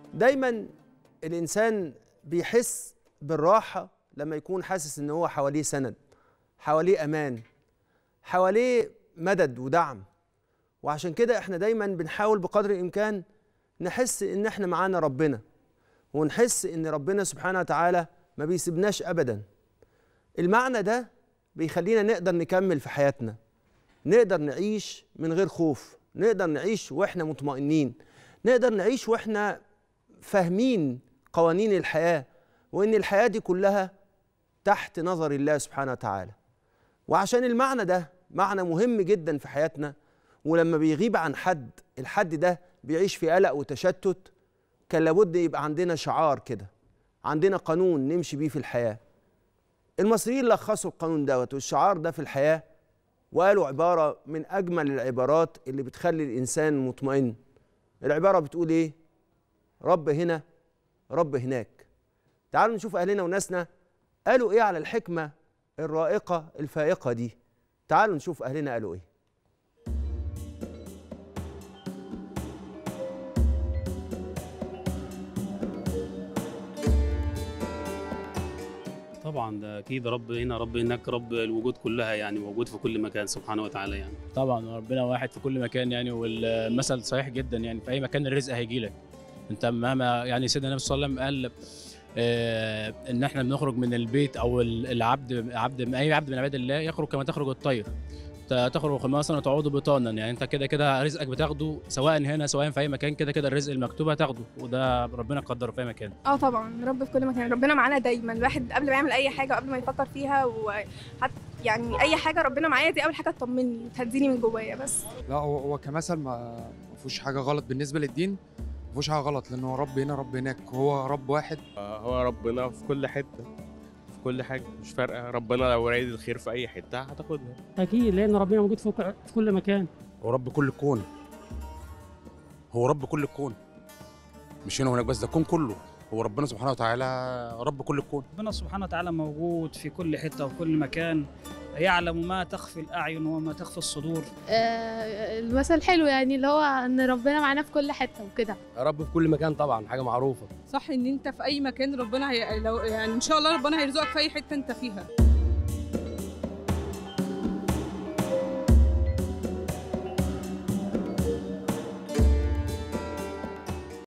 دايما الانسان بيحس بالراحه لما يكون حاسس ان هو حواليه سند حواليه امان حواليه مدد ودعم وعشان كده احنا دايما بنحاول بقدر الامكان نحس ان احنا معانا ربنا ونحس ان ربنا سبحانه وتعالى ما بيسيبناش ابدا المعنى ده بيخلينا نقدر نكمل في حياتنا نقدر نعيش من غير خوف نقدر نعيش واحنا مطمئنين نقدر نعيش واحنا فاهمين قوانين الحياه وان الحياه دي كلها تحت نظر الله سبحانه وتعالى وعشان المعنى ده معنى مهم جدا في حياتنا ولما بيغيب عن حد الحد ده بيعيش في قلق وتشتت كان لابد يبقى عندنا شعار كده عندنا قانون نمشي بيه في الحياه المصريين لخصوا القانون دوت والشعار ده في الحياه وقالوا عباره من اجمل العبارات اللي بتخلي الانسان مطمئن العباره بتقول ايه رب هنا رب هناك تعالوا نشوف اهلنا وناسنا قالوا ايه على الحكمه الرائقه الفائقه دي تعالوا نشوف اهلنا قالوا ايه طبعا ده اكيد رب هنا رب هناك رب الوجود كلها يعني موجود في كل مكان سبحانه وتعالى يعني طبعا ربنا واحد في كل مكان يعني والمثل صحيح جدا يعني في اي مكان الرزق هيجي لك انت مهما يعني سيدنا النبي صلى الله عليه وسلم قال آه ان احنا بنخرج من البيت او العبد عبد اي عبد من عباد الله يخرج كما تخرج الطير تخرج خماسا وتعود بطانا يعني انت كده كده رزقك بتاخده سواء هنا سواء في اي مكان كده كده الرزق المكتوب هتاخده وده ربنا قدره في اي مكان اه طبعا رب في كل مكان ربنا معانا دايما الواحد قبل ما يعمل اي حاجه وقبل ما يفكر فيها وحتى يعني اي حاجه ربنا معايا دي اول حاجه تطمني تهديني من جوايا بس لا هو هو كمثل ما فيهوش حاجه غلط بالنسبه للدين ما فيهوش حاجه غلط لان هو رب هنا رب هناك هو رب واحد هو ربنا في كل حته في كل حاجه مش فارقه ربنا لو رايد الخير في اي حته هتاخدها اكيد لان ربنا موجود في في كل مكان هو رب كل الكون هو رب كل الكون مش هنا وهناك بس ده الكون كله هو ربنا سبحانه وتعالى رب كل الكون ربنا سبحانه وتعالى موجود في كل حته وفي كل مكان يعلم ما تخفي الاعين وما تخفي الصدور آه المثل حلو يعني اللي هو ان ربنا معانا في كل حته وكده رب في كل مكان طبعا حاجه معروفه صح ان انت في اي مكان ربنا هي... لو يعني ان شاء الله ربنا هيرزقك في اي حته انت فيها